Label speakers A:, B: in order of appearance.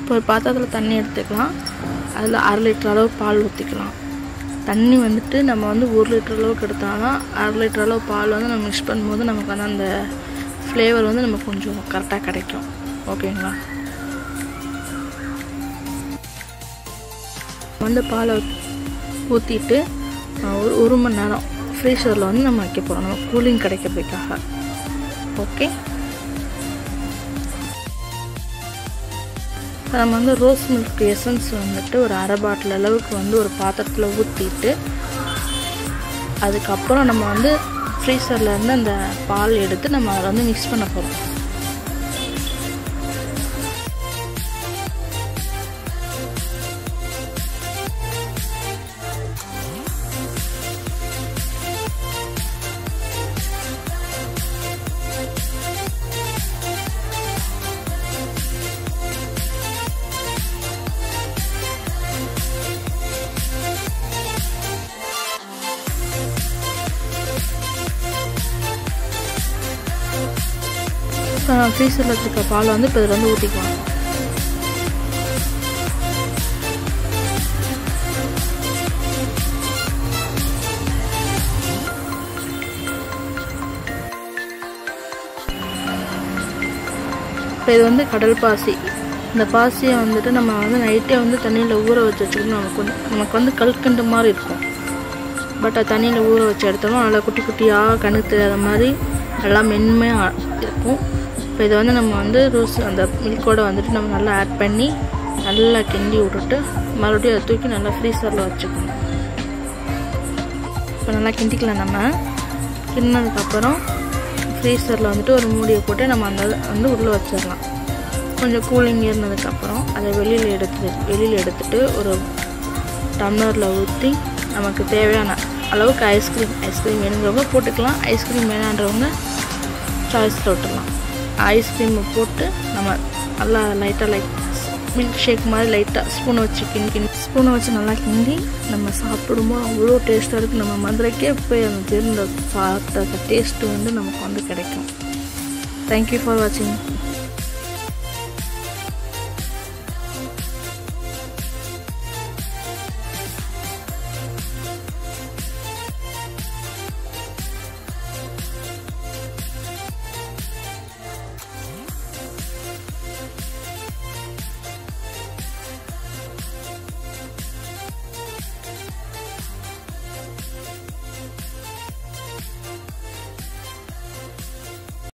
A: இப்போ ஒரு பாத்திரத்தில் தண்ணி எடுத்துக்கலாம் அதில் அரை லிட்டர் அளவு பால் ஊற்றிக்கலாம் தண்ணி வந்துட்டு நம்ம வந்து ஒரு லிட்டர் அளவுக்கு எடுத்தாலும் அரை லிட்டர் அளவு பால் வந்து நம்ம மிக்ஸ் பண்ணும்போது நமக்கு வந்து அந்த ஃப்ளேவர் வந்து நமக்கு கொஞ்சம் கரெக்டாக கிடைக்கும் ஓகேங்களா வந்து பாலை ஊற்றிட்டு ஒரு ஒரு மணி நேரம் ஃப்ரீசரில் வந்து நம்ம வைக்க போகிறோம் நம்ம கூலிங் கிடைக்கிறதுக்காக ஓகே நம்ம வந்து ரோஸ் மில்க் எசன்ஸ் வந்துட்டு ஒரு அரை பாட்டில் அளவுக்கு வந்து ஒரு பாத்திரத்தில் ஊற்றிட்டு அதுக்கப்புறம் நம்ம வந்து ஃப்ரீசரில் இருந்து அந்த பால் எடுத்து நம்ம அதை வந்து மிக்ஸ் பண்ண போகிறோம் ஃப்ரீசரில் வச்சுருக்க பாலை வந்து இப்போ இதில் வந்து ஊற்றிக்கலாம் இப்போ இது வந்து கடல் பாசி இந்த பாசியை வந்துட்டு நம்ம வந்து நைட்டே வந்து தண்ணியில் ஊற வச்சு வச்சுக்கணும் நமக்கு வந்து நமக்கு வந்து கல்கண்டு மாதிரி இருக்கும் பட் அது தண்ணியில் ஊற வச்சு எடுத்தோம்னா நல்லா குட்டி குட்டியாக கணக்கு தெரியாத மாதிரி நல்லா மென்மையாக இருக்கும் இப்போ இதை வந்து நம்ம வந்து ரோஸ் அந்த மில்கோட வந்துட்டு நம்ம நல்லா ஆட் பண்ணி நல்லா கிண்டி விட்டுட்டு மறுபடியும் அதை தூக்கி நல்லா ஃப்ரீசரில் வச்சுக்கணும் இப்போ நல்லா கிண்டிக்கலாம் நம்ம கிண்டினதுக்கப்புறம் ஃப்ரீசரில் வந்துட்டு ஒரு மூடியை போட்டு நம்ம அந்த வந்து உள்ளே வச்சிடலாம் கொஞ்சம் கூலிங் ஏறினதுக்கப்புறம் அதை வெளியில் எடுத்து வெளியில் எடுத்துட்டு ஒரு டம்ளரில் ஊற்றி நமக்கு தேவையான அளவுக்கு ஐஸ்கிரீம் ஐஸ்கிரீம் வேணுங்கிறவங்க போட்டுக்கலாம் ஐஸ்கிரீம் வேணான்றவங்க சாய்ஸில் விட்டுடலாம் ஐஸ்கிரீமை போட்டு நம்ம நல்லா லைட்டாக லைட் மில்க் ஷேக் மாதிரி லைட்டாக ஸ்பூனை வச்சு கிண்டி கிண்டி ஸ்பூனை வச்சு நல்லா கிண்டி நம்ம சாப்பிடும்போது அவ்வளோ டேஸ்ட்டாக இருக்குது நம்ம மதுரைக்கே போய் அந்த தெரிந்த சாப்பிட்ட டேஸ்ட்டு வந்து நமக்கு வந்து கிடைக்கும் தேங்க்யூ ஃபார் வாட்சிங்